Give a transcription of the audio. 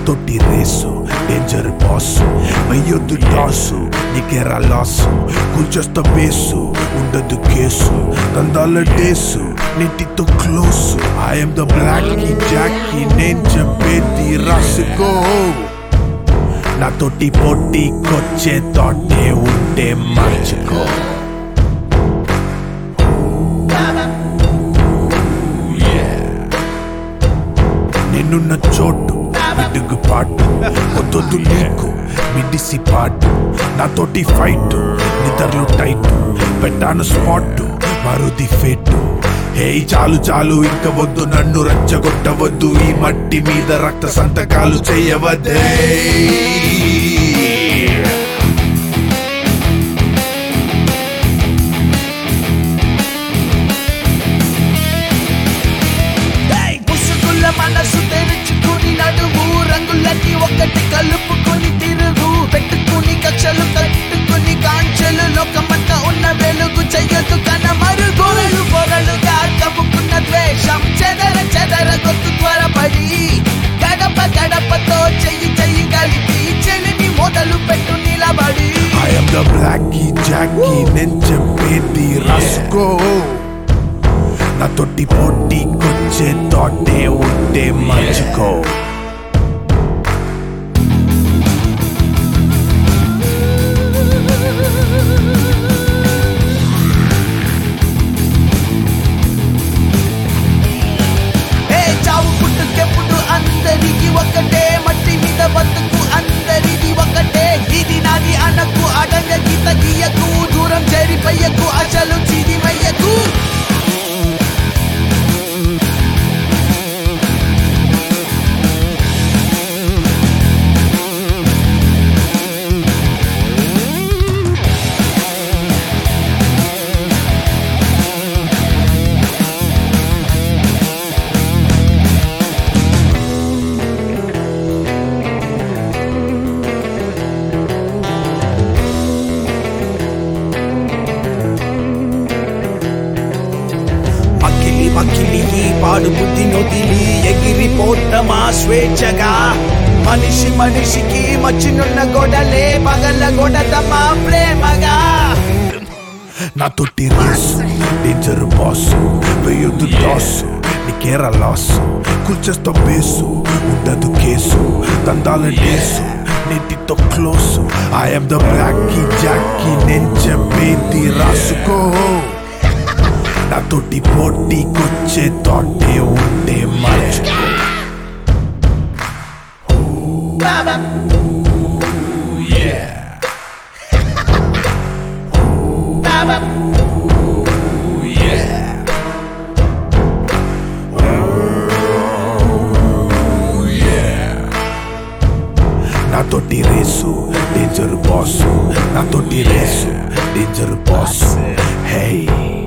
నాతోటి race danger boss వెయ్యొద్దు toss నీకెరా లాసు కూల్చేస్తా బేసు ఉండదు కేసు దందాల డేసు నీటితో close I'm the black jockey నేను చెప్పేది రాసుకో నాతోటి పోటీకొచ్చే తోటే ఉంటే మర్చిపో నిన్నున్న చోటు ఇడుగు పాటు వద్దొద్దు నీకు మిడిసి పాటు నాతోటి ఫైట్ నిద్రలు టైట్ పెట్టాను స్పాట్ మరుది ఫేటు హే చాలు చాలు ఇంక వద్దు నన్ను రచ్చగొట్టవద్దు ఈ మట్టి మీద రక్త సంతకాలు చేయవద్దే ఏయ్! ముసుగుల మనసు తెరుచుకుని నడువు రంగులన్నీ ఒకటి కలుపుకొని తిరుగు పెట్టుకుని కక్షలు కట్టుకుని కాంచెలు లోకమంతా ఉన్న వెలుగు చెయ్యదు కన మరుగులు పొరలుగా కమ్ముకున్న ద్వేషం చెదర చెదర గొత్తు త్వరపడి గడప గడపతో చెయ్యి చెయ్యి కలిపి చెలిని మొదలు పెట్టు నిలబడి ఐఎమ్ ద బ్లాకీ జాకీ నేను చెప్పేది రాసుకో నాతోటి పోటీకొచ్చే తోటే ఉంటే మర్చిపో ఏ చావు పుట్టుకెప్పుడు అందరికి ఒకటే మట్టి మీద బతుకు అందరిది ఒకటే ఇది నాది అనకు అడంగ గీత గీయకు దూరం చెరిపయ్యకు అసలు చిదిమయ్యకు మక్కిలి మక్కిలి ఈ పాడు బుద్ధి నొదిలి ఎగిరిపోతమా స్వేచ్ఛగా మనిషి మనిషికి మచ్చినున్న గొడలే పగల గొడతమా ప్రేమగా నాతోటి రేసు డేంజర్ బాస్ వేయొద్దు టాసు నీకేరా లాస్ కూల్చేస్తా బేసు ఉండదు కేసు దందాల డేసు నీటితో close I'm the blacky jockey నేను చెప్పేది రాసుకో నాతోటి పోటీకొచ్చే తోటే ఉంటే మర్చిపో నాతోటి రేసు డేంజర్ బాస్ నాతోటి రేసు డేంజర్ బాస్ హే